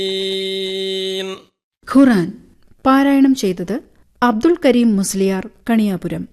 ഖുറാൻ പാരായണം ചെയ്തത് അബ്ദുൾ കരീം മുസ്ലിയാർ കണിയാപുരം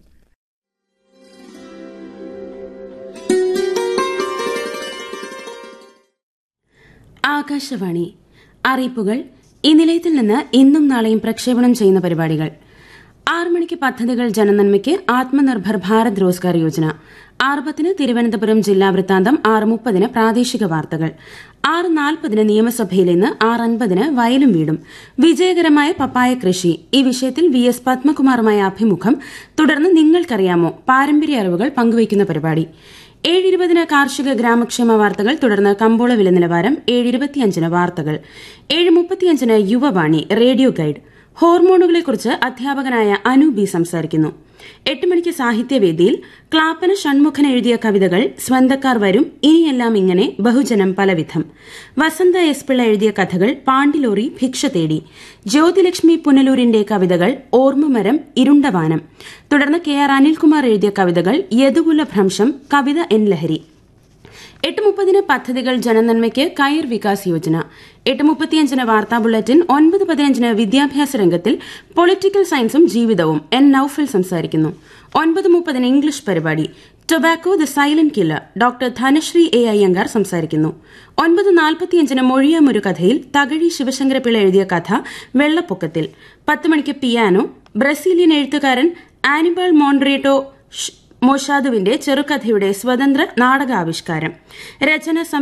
ആകാശവാണി അറിയിപ്പുകൾ ഈ നിലയത്തിൽ നിന്ന് ഇന്നും നാളെയും പ്രക്ഷേപണം ചെയ്യുന്ന പരിപാടികൾ ആറ് മണിക്ക് പദ്ധതികൾ ജനനന്മയ്ക്ക് ആത്മനിർഭർ ഭാരത് റോസ്ഗാർ യോജന ആറ് പത്തിന് തിരുവനന്തപുരം ജില്ലാ വൃത്താന്തം ആറ് മുപ്പതിന് പ്രാദേശിക വാർത്തകൾ ആറ് നാൽപ്പതിന് നിയമസഭയിൽ ഇന്ന് ആറ് അൻപതിന് വയലും വീടും വിജയകരമായ പപ്പായ കൃഷി ഈ വിഷയത്തിൽ വി എസ് പത്മകുമാറുമായ അഭിമുഖം തുടർന്ന് നിങ്ങൾക്കറിയാമോ പാരമ്പര്യ അറിവുകൾ പങ്കുവയ്ക്കുന്ന പരിപാടി ഏഴ് ഇരുപതിന് കാർഷിക ഗ്രാമക്ഷേമ വാർത്തകൾ തുടർന്ന് കമ്പോള വില നിലവാരം ഏഴ് ഇരുപത്തിയഞ്ചിന് വാർത്തകൾ ഏഴ് മുപ്പത്തിയഞ്ചിന് യുവവാണി റേഡിയോ ഗൈഡ് ഹോർമോണുകളെക്കുറിച്ച് അധ്യാപകനായ അനു ബി സംസാരിക്കുന്നു എട്ട് മണിക്ക് സാഹിത്യവേദിയിൽ ക്ലാപ്പന ഷൺമുഖൻ എഴുതിയ കവിതകൾ സ്വന്തക്കാർ വരും ഇനിയെല്ലാം ഇങ്ങനെ ബഹുജനം പലവിധം വസന്ത എസ് പിള്ള എഴുതിയ കഥകൾ പാണ്ടിലോറി ഭിക്ഷ തേടി ജ്യോതിലക്ഷ്മി പുനലൂരിന്റെ കവിതകൾ ഓർമ്മമരം ഇരുണ്ടവാനം തുടർന്ന് കെ ആർ അനിൽകുമാർ എഴുതിയ കവിതകൾ യദുകുല ഭ്രംശം കവിത എൻ ലഹരി എട്ട് മുപ്പതിന് പദ്ധതികൾ ജനനന്മയ്ക്ക് കയർ വികാസ് യോജന എട്ട് മുപ്പത്തിയഞ്ചിന് വാർത്താ ബുള്ളറ്റിൻ ഒൻപത് പതിനഞ്ചിന് വിദ്യാഭ്യാസ രംഗത്തിൽ പൊളിറ്റിക്കൽ സയൻസും ജീവിതവും എൻ നൌഫൽ സംസാരിക്കുന്നു ഒൻപത് മുപ്പതിന് ഇംഗ്ലീഷ് പരിപാടി tobacco the silent killer doctor Dhanashree A Iyengar സംസാരിക്കുന്നു ഒൻപത് നാൽപ്പത്തിയഞ്ചിന് മൊഴിയാം ഒരു കഥയിൽ തകഴി ശിവശങ്കരപിള്ള എഴുതിയ കഥ വെള്ളപ്പൊക്കത്തിൽ പത്ത് മണിക്ക് പിയാനോ ബ്രസീലിയൻ എഴുത്തുകാരൻ ആനിബാൾ മോൺട്രേറ്റോ മൊഷാദുവിന്റെ ചെറുകഥയുടെ സ്വതന്ത്ര നാടകാവിഷ്കാരം രചന